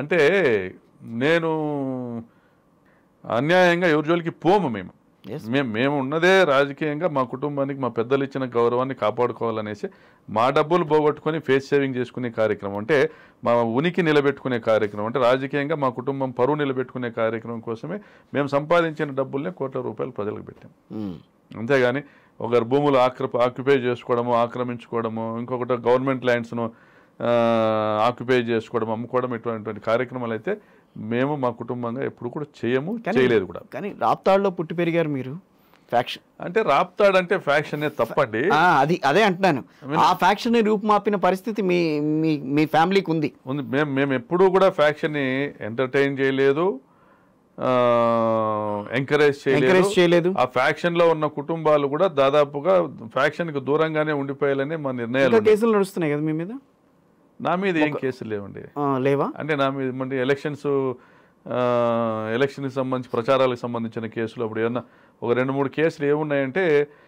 అంటే నేను అన్యాయంగా ఎవరి జోలికి పోము మేము Yes. మేము మేము ఉన్నదే రాజకీయంగా మా కుటుంబానికి మా పెద్దలు ఇచ్చిన గౌరవాన్ని కాపాడుకోవాలనేసి మా డబ్బులు పోగొట్టుకొని ఫేస్ సేవింగ్ చేసుకునే కార్యక్రమం అంటే మా ఉనికి నిలబెట్టుకునే కార్యక్రమం అంటే రాజకీయంగా మా కుటుంబం పరువు నిలబెట్టుకునే కార్యక్రమం కోసమే మేము సంపాదించిన డబ్బుల్ని కోట్ల రూపాయలు ప్రజలకు పెట్టాం ఉమ్. అంతేగాని ఒకరి భూములు ఆక్ర ఆక్యుపై చేసుకోవడము ఆక్రమించుకోవడము ఇంకొకటి గవర్నమెంట్ ల్యాండ్స్ను ఆక్యుపై చేసుకోవడం అమ్ముకోవడం ఇటువంటి కార్యక్రమాలు అయితే మేము మా కుటుంబంగా ఎప్పుడు కూడా చేయము కానీ- చేయలేదు కూడా కానీ రాప్తాడులో పుట్టి పెరిగారు మీరు ఫ్యాక్షన్ అంటే రాప్తాడంటే ఫ్యాక్షన్ తప్పండి అది అదే అంటున్నాను ఆ ఫ్యాక్షన్ రూపుమాపిన పరిస్థితి మీ మీ మీ ఫ్యామిలీకి ఉంది ఉంది మేము మేము ఎప్పుడూ కూడా ఫ్యాక్షన్ని ఎంటర్టైన్ చేయలేదు ఎంకరేజ్ చేయలేదు ఎంకరేజ్ చేయలేదు ఆ ఫ్యాక్షన్ లో ఉన్న కుటుంబాలు కూడా దాదాపుగా ఫ్యాక్షన్ కి దూరంగానే ఉండిపోయాలని మా నిర్ణయాలు ఇంకా ఉన్నాయి. కేసులు నడుస్తున్నాయి కదా మీ మీద నా మీద ఏం కేసులు లేవండి ఆ, లేవా అంటే నా మీద మంది ఎలక్షన్స్ ఎలక్షన్కి సంబంధించి ప్రచారాలకు సంబంధించిన కేసులు అప్పుడు ఏమన్నా ఒక రెండు మూడు కేసులు ఏమున్నాయంటే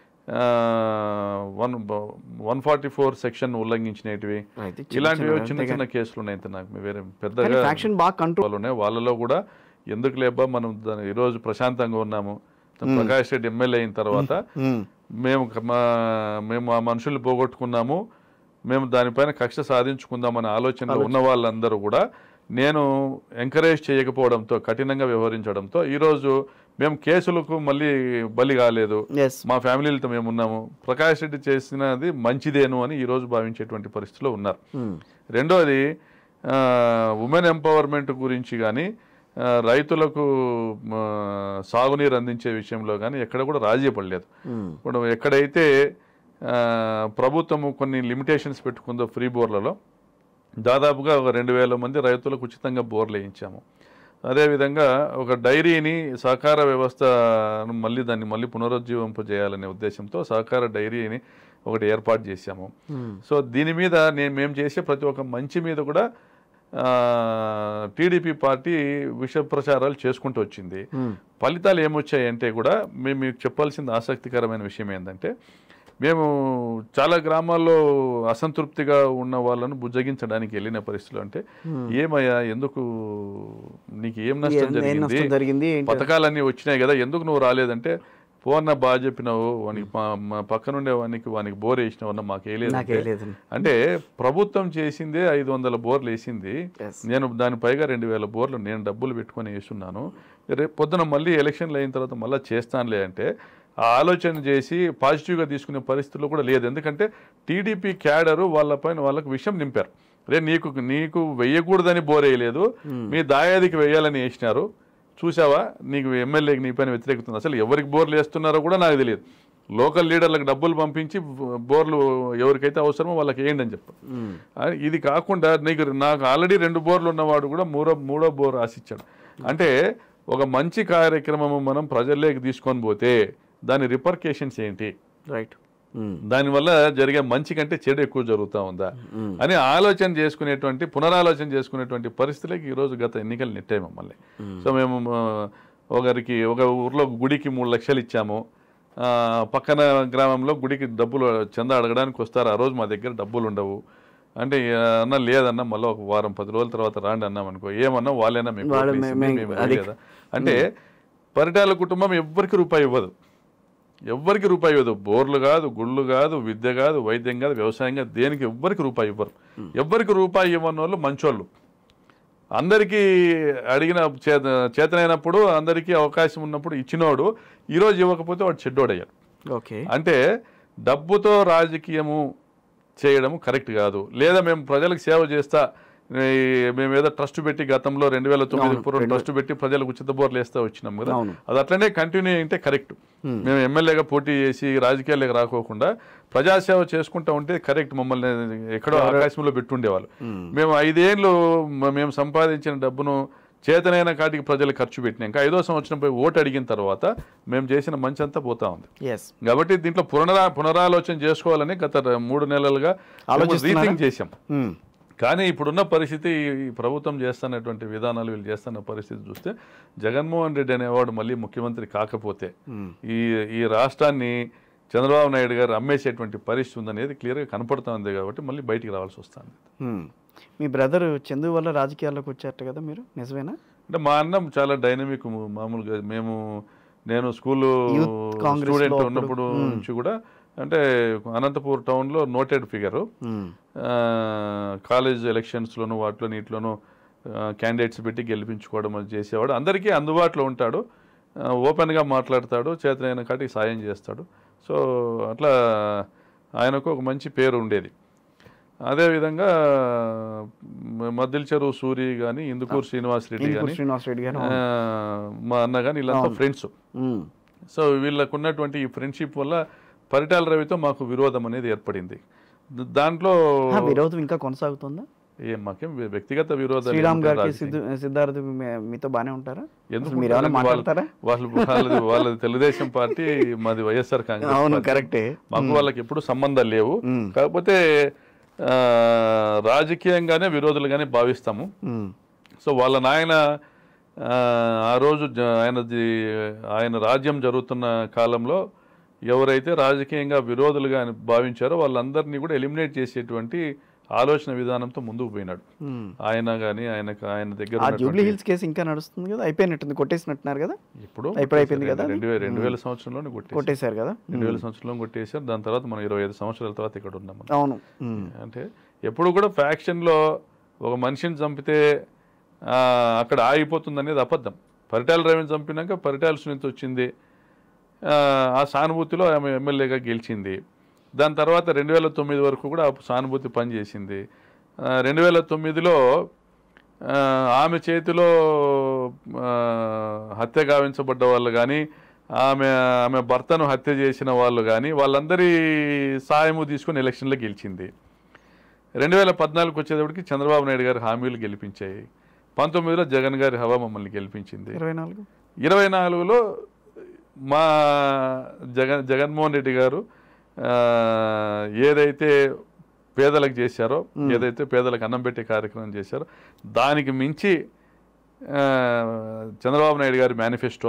one one forty four section ఉల్లంఘించినవి అయితే చిన్న ఇలాంటివి చిన్నవి చిన్న అంతేగా. చిన్న కేసులు ఉన్నాయి అంతే నాకు వేరే కానీ పెద్దగా ఫ్యాక్షన్ బాగా కంట్రోల్ వాళ్ళు ఉన్నాయి వాళ్ళలో కూడా ఎందుకు లేబ్బా మనం దాని ఈరోజు ప్రశాంతంగా ఉన్నాము ప్రకాష్ రెడ్డి ఎమ్మెల్యే అయిన తర్వాత మేము క- మా మేము ఆ మనుషుల్ని పోగొట్టుకున్నాము మేము దానిపైన కక్ష సాధించుకుందామనే ఆలోచనలో ఉన్న వాళ్ళందరూ కూడా నేను ఎంకరేజ్ చేయకపోవడంతో కఠినంగా వ్యవహరించడంతో ఈరోజు మేము కేసులకు మళ్ళీ బలి కాలేదు ఎస్ మా ఫ్యామిలీలతో మేము ఉన్నాము ప్రకాష్ రెడ్డి చేసినది మంచిదేను అని ఈరోజు భావించేటువంటి పరిస్థితిలో ఉన్నారు రెండోది ఉమెన్ ఎంపవర్మెంట్ గురించి కానీ రైతులకు ఆ, సాగునీరు అందించే విషయంలో కానీ ఎక్కడ కూడా రాజీ పడలేదు ఇప్పుడు ఎక్కడైతే ఆ, ప్రభుత్వము కొన్ని లిమిటేషన్స్ పెట్టుకుందో ఫ్రీ బోర్లలో దాదాపుగా ఒక రెండు వేల మంది రైతులకు ఉచితంగా బోర్లు వేయించాము అదేవిధంగా ఒక డైరీని సహకార వ్యవస్థను మళ్ళీ దాన్ని మళ్ళీ పునరుజ్జీవింపజేయాలనే ఉద్దేశంతో సహకార డైరీని ఒకటి ఏర్పాటు చేశాము సో దీని మీద నేను మేము చేసే ప్రతి ఒక్క మంచి మీద కూడా టీడీపీ పార్టీ విష ప్రచారాలు చేసుకుంటూ వచ్చింది ఫలితాలు ఏమొచ్చాయంటే కూడా మేము మీకు చెప్పాల్సిన ఆసక్తికరమైన విషయం ఏంటంటే మేము చాలా గ్రామాల్లో అసంతృప్తిగా ఉన్న వాళ్ళను బుజ్జగించడానికి వెళ్ళిన పరిస్థితులు అంటే ఏమయ్యా ఎందుకు నీకు ఏం నష్టం ఏం- ఏం నష్టం జరిగింది జరిగింది ఏంటి? పథకాలన్నీ వచ్చినాయి కదా ఎందుకు నువ్వు రాలేదంటే పోన్న బాగా చెప్పినావు వానికి మా- మా పక్కనుండే వానికి వానికి బోర్ వేసినావు అన్న మాకు వేయలేదు నాకు అంటే. వేయలేదు. అంటే ప్రభుత్వం చేసిందే ఐదు వందల బోర్లు వేసింది Yes. నేను దాని పైగా రెండు వేల బోర్లు నేను డబ్బులు పెట్టుకొని వేస్తున్నాను రేపు పొద్దున మళ్ళీ ఎలక్షన్లు అయిన తర్వాత మళ్ళీ చేస్తానులే అంటే ఆ ఆలోచన చేసి పాజిటివ్గా తీసుకునే పరిస్థితుల్లో కూడా లేదు ఎందుకంటే టీడీపీ క్యాడరు వాళ్ళపైన వాళ్ళకు విషయం నింపారు రే నీకు నీకు వెయ్యకూడదని బోర్ వేయలేదు మీ దాయాదికి వేయాలని వేసినారు చూసావా నీకు ఎమ్మెల్యేకి నీ పైన వ్యతిరేకుతుంది అసలు ఎవరికి బోర్లు వేస్తున్నారో కూడా నాకు తెలియదు లోకల్ లీడర్లకు డబ్బులు పంపించి బోర్లు ఎవరికైతే అవసరమో వాళ్ళకి వేయండి అని చెప్పు ఆ, ఇది కాకుండా నీకు నాకు ఆల్రెడీ రెండు బోర్లు ఉన్నవాడు కూడా మూడో మూడో బోర్ ఆశించాడు అంటే ఒక మంచి కార్యక్రమం మనం ప్రజల్లోకి తీసుకొని పోతే దాని రిపర్కేషన్స్ ఏంటి రైట్ దానివల్ల జరిగే మంచి కంటే చెడు ఎక్కువ జరుగుతూ ఉందా అని ఆలోచన చేసుకునేటువంటి పునరాలోచన చేసుకునేటువంటి పరిస్థితులకి ఈరోజు గత ఎన్నికలు నెట్టాయి మమ్మల్ని సో మేము ఆ, ఒకరికి ఒక ఊర్లో గుడికి మూడు లక్షలు ఇచ్చాము ఆ, పక్కన గ్రామంలో గుడికి డబ్బులు చందా అడగడానికి వస్తారు ఆ రోజు మా దగ్గర డబ్బులు ఉండవు అంటే ఆ, అన్న లేదన్న మళ్ళీ ఒక వారం పది రోజుల తర్వాత రాండి అన్నాం అనుకో ఏమన్నా వాళ్ళైనా మీకు వాళ్ళు ఓట్లు మే- వేసింది, మే- మేము అది- వేయలేదా? అంటే పరిటాల కుటుంబం ఎవ్వరికి రూపాయి ఇవ్వదు ఎవ్వరికి రూపాయి ఇవ్వదు బోర్లు కాదు గుళ్ళు కాదు విద్య కాదు వైద్యం కాదు వ్యవసాయం కాదు దేనికి ఎవ్వరికి రూపాయి ఇవ్వరు ఎవ్వరికి రూపాయి ఇవ్వని వాళ్ళు మంచోళ్ళు అందరికీ అడిగిన చేత చేతనైనప్పుడు అందరికీ అవకాశం ఉన్నప్పుడు ఇచ్చినోడు ఈరోజు ఇవ్వకపోతే వాడు చెడ్డోడయ్యాడు ఓకే అంటే డబ్బుతో రాజకీయము చేయడము కరెక్ట్ కాదు లేదా మేము ప్రజలకు సేవ చేస్తా ఈ మేము ఏదో ట్రస్ట్ పెట్టి గతంలో రెండు వేల తొమ్మిది అవును, పూర్వం ట్రస్ట్ పెట్టి ప్రజలకు ఉచిత బోర్లు వేస్తా వచ్చినాం కదా అవును. అది అట్లనే కంటిన్యూ అయితే కరెక్ట్ మేము ఎమ్మెల్యేగా పోటీ చేసి రాజకీయాలకు రాకోకుండా ప్రజాసేవ చేసుకుంటా ఉంటే కరెక్ట్ మమ్మల్ని ఎక్కడో ఆకాశంలో పెట్టుండేవాళ్ళు మేము ఐదేళ్ళు మ- మేము సంపాదించిన డబ్బును చేతనైన కాటికి ప్రజలు ఖర్చు పెట్టినాక ఐదో సంవత్సరం పోయి ఓటు అడిగిన తర్వాత మేము చేసిన మంచి అంతా పోతా ఉంది ఎస్ కాబట్టి దీంట్లో పునరా పునరాలోచన చేసుకోవాలని గత ర- మూడు నెలలుగా ఆలోచిస్తున్నారా? రీథింక్ చేశాం కానీ ఇప్పుడున్న పరిస్థితి ఈ ప్రభుత్వం చేస్తున్నటువంటి విధానాలు వీళ్ళు చేస్తున్న పరిస్థితి చూస్తే జగన్మోహన్ రెడ్డి అనేవాడు మళ్ళీ ముఖ్యమంత్రి కాకపోతే ఈ ఈ రాష్ట్రాన్ని చంద్రబాబు నాయుడు గారు అమ్మేసేటువంటి పరిస్థితి ఉందనేది క్లియర్గా కనపడుతుంది కాబట్టి మళ్ళీ బయటికి రావాల్సి వస్తుంది మీ బ్రదర్ చందు వల్ల రాజకీయాల్లోకి వచ్చారట కదా మీరు నిజమేనా అంటే మా అన్న చాలా డైనమిక్ మామూలుగా మేము నేను స్కూల్ Youth Congress లో స్టూడెంట్ అప్పుడు, ఉన్నప్పుడు మ్మ్. నుంచి కూడా అంటే అనంతపూర్ టౌన్లో నోటెడ్ ఫిగరు మ్మ్. కాలేజ్ ఎలక్షన్స్లోను వాటిలో నీటిలోనూ క్యాండిడేట్స్ పెట్టి గెలిపించుకోవడం అది చేసేవాడు అందరికీ అందుబాటులో ఉంటాడు ఆ, ఓపెన్గా మాట్లాడతాడు చేతనైన కాటికి సాయం చేస్తాడు సో అట్లా ఆయనకు ఒక మంచి పేరు ఉండేది అదేవిధంగా మ- మద్దిల చెరువు సూరి కానీ ఇందుకూరు శ్రీనివాస్ రెడ్డి ఇందుకూరు కానీ శ్రీనివాస్ రెడ్డి గారు మా అన్న కానీ వీళ్ళంతా ఫ్రెండ్స్ మ్మ్. సో వీళ్ళకు ఉన్నటువంటి ఈ ఫ్రెండ్షిప్ వల్ల పరిటాల రవితో మాకు విరోధం అనేది ఏర్పడింది ద- దాంట్లో ఆ, విరోధం ఇంకా కొనసాగుతుందా ఏ మాకేం వ్య- వ్యక్తిగత విరోధాలు శ్రీరామ్ ఏముంటాయి గారికి రాజకీయ- సిద్ధు సిద్ధార్థ్ మీ- మీతో బాగానే ఉంటారా ఎందుకు అసలు మీరు ఏమైనా ఉంటారండి? వాళ్ళ- మాట్లాడతారా వాళ్ళు వాళ్ళది వాళ్ళది తెలుగుదేశం పార్టీ మాది వైఎస్ఆర్ కాంగ్రెస్ అవును పార్టీ. కరెక్టే మాకు వాళ్ళకి ఎప్పుడు సంబంధాలు లేవు మ్మ్. కాకపోతే ఆ, రాజకీయంగానే విరోధులుగానే భావిస్తాము మ్మ్. సో వాళ్ళ నాయన ఆ, ఆ రోజు జ- ఆయనది ఆయన రాజ్యం జరుగుతున్న కాలంలో ఎవరైతే రాజకీయంగా విరోధులుగా అని భావించారో వాళ్ళందరినీ కూడా ఎలిమినేట్ చేసేటువంటి ఆలోచన విధానంతో ముందుకు పోయినాడు మ్మ్. ఆయన కానీ ఆయనకు ఆయన దగ్గర ఆ ఉన్నటువంటి- జూబ్లీ హిల్స్ కేసు ఇంకా నడుస్తుంది కదా అయిపోయినట్టుంది కొట్టేసినట్టున్నారు కదా ఇప్పుడు ఇప్పుడు అయిపోయింది కదా అది? రెండు వేల రెండు వేల సంవత్సరంలోనే కొట్టేసి కొట్టేశారు కదా రెండు వేల సంవత్సరంలో కొట్టేశారు దాని తర్వాత మనం ఇరవై ఐదు సంవత్సరాల తర్వాత ఇక్కడ ఉన్నాం మనం. అవును మ్మ్. అంటే ఎప్పుడు కూడా ఫ్యాక్షన్లో ఒక మనిషిని చంపితే ఆ, అక్కడ ఆగిపోతుంది అనేది అబద్ధం పరిటాల రవిని చంపినాక పరిటాల సునీత వచ్చింది ఆ, ఆ సానుభూతిలో ఆమె ఎమ్మెల్యేగా గెలిచింది దాని తర్వాత రెండు వేల తొమ్మిది వరకు కూడా ఆ సానుభూతి పనిచేసింది రెండు వేల తొమ్మిదిలో ఆ, ఆమె చేతిలో ఆ, హత్య గావించబడ్డ వాళ్ళు కానీ ఆమె ఆమె భర్తను హత్య చేసిన వాళ్ళు కానీ వాళ్ళందరి సాయము తీసుకొని ఎలక్షన్లో గెలిచింది రెండు వేల పద్నాలుగుకి వచ్చేటప్పటికి చంద్రబాబు నాయుడు గారి హామీలు గెలిపించాయి పంతొమ్మిదిలో జగన్ గారి హవా మమ్మల్ని గెలిపించింది ఇరవై నాలుగు ఇరవై నాలుగులో మా జగన్ జగన్మోహన్ రెడ్డి గారు ఆ, ఏదైతే పేదలకు చేశారో ఏదైతే పేదలకు అన్నం పెట్టే కార్యక్రమం చేశారో దానికి మించి ఆ, చంద్రబాబు నాయుడు గారి మేనిఫెస్టో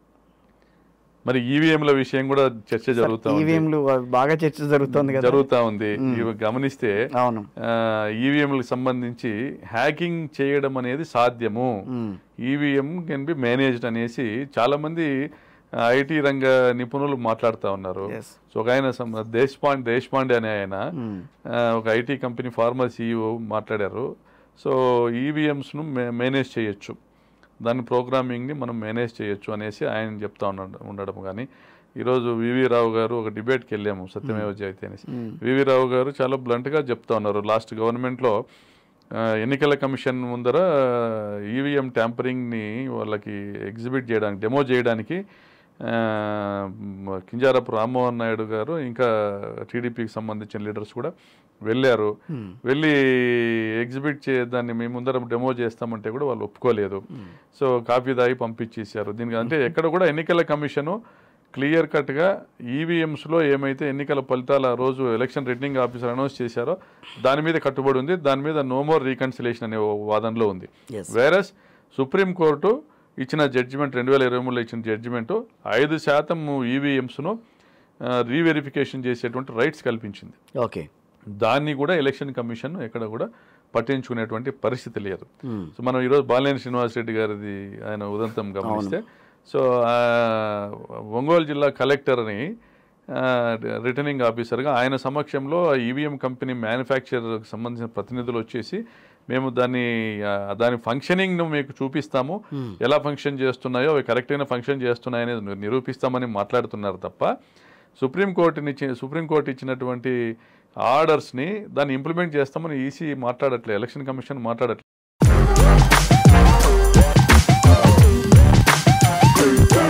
మరి ఈవీఎంల విషయం కూడా చర్చ జరుగుతూ ఉంది ఈవీఎంలు బాగా చర్చ జరుగుతుంది కదా జరుగుతూ ఉంది ఇవి గమనిస్తే అవును ఈవీఎంలకు సంబంధించి హ్యాకింగ్ చేయడం అనేది సాధ్యము మ్మ్. ఈవీఎం కెన్ బి మేనేజ్డ్ అనేసి చాలా మంది ఐటీ రంగ నిపుణులు మాట్లాడుతూ ఉన్నారు Yes. సో ఒక ఆయన సమ- దేశపాండే దేశపాండే అనే ఆయన మ్మ్. ఆ, ఒక ఐటీ కంపెనీ ఫార్మర్ సీఈఓ మాట్లాడారు సో ఈవీఎంస్ను మే మేనేజ్ చేయొచ్చు దాని ప్రోగ్రామింగ్ని మనం మేనేజ్ చేయొచ్చు అనేసి ఆయన చెప్తా ఉన్నాడు ఉండడం కానీ ఈరోజు వివి రావు గారు ఒక డిబేట్కి వెళ్ళాము సత్యమేవ జయతే అనేసి వివి రావు గారు చాలా బ్లంట్గా చెప్తా ఉన్నారు లాస్ట్ గవర్నమెంట్లో ఆ, ఎన్నికల కమిషన్ ముందర ఈవీఎం ట్యాంపరింగ్ని వాళ్ళకి ఎగ్జిబిట్ చేయడానికి డెమో చేయడానికి ఆ, మ- కింజారపు రామ్మోహన్ నాయుడు గారు ఇంకా టీడీపీకి సంబంధించిన లీడర్స్ కూడా వెళ్ళారు వెళ్ళి ఎగ్జిబిట్ చే దాన్ని మేము ముందర డెమో చేస్తామంటే కూడా వాళ్ళు ఒప్పుకోలేదు సో కాపీ దాగి పంపించేశారు దీనికి అంటే ఎక్కడ కూడా ఎన్నికల కమిషను క్లియర్ కట్గా ఈవీఎంస్లో ఏమైతే ఎన్నికల ఫలితాలు ఆ రోజు ఎలక్షన్ రిటర్నింగ్ ఆఫీసర్ అనౌన్స్ చేశారో దాని మీద కట్టుబడి ఉంది దాని మీద నో మోర్ రీకన్సిలేషన్ అనే ఓ వాదనలో ఉంది Yes. వేరస్ సుప్రీంకోర్టు ఇచ్చిన జడ్జిమెంట్ రెండు వేల ఇరవై మూడులో ఇచ్చిన జడ్జిమెంట్ ఐదు శాతం ఈవీఎంస్ను రీవెరిఫికేషన్ చేసేటువంటి రైట్స్ కల్పించింది ఓకే దాన్ని కూడా ఎలక్షన్ కమిషన్ ఎక్కడ కూడా పట్టించుకునేటువంటి పరిస్థితి లేదు మ్మ్. సో మనం ఈరోజు బాలినేని శ్రీనివాసరెడ్డి గారిది ఆయన ఉదంతం గమనిస్తే సో ఆ, ఒంగోలు జిల్లా కలెక్టర్ని రిటర్నింగ్ ఆఫీసర్గా ఆయన సమక్షంలో ఈవీఎం కంపెనీ మ్యానుఫ్యాక్చర్కి సంబంధించిన ప్రతినిధులు వచ్చేసి మేము దాన్ని ఆ, దాని ఫంక్షనింగ్ను మీకు చూపిస్తాము ఎలా ఫంక్షన్ చేస్తున్నాయో అవి కరెక్ట్ అయిన ఫంక్షన్ చేస్తున్నాయనేది ని- నిరూపిస్తామని మాట్లాడుతున్నారు తప్ప సుప్రీంకోర్టుని ఇచ్చి సుప్రీంకోర్టు ఇచ్చినటువంటి ఆర్డర్స్ని దాన్ని ఇంప్లిమెంట్ చేస్తామని ఈసీ మాట్లాడట్లేదు ఎలక్షన్ కమిషన్ మాట్లాడట్లేదు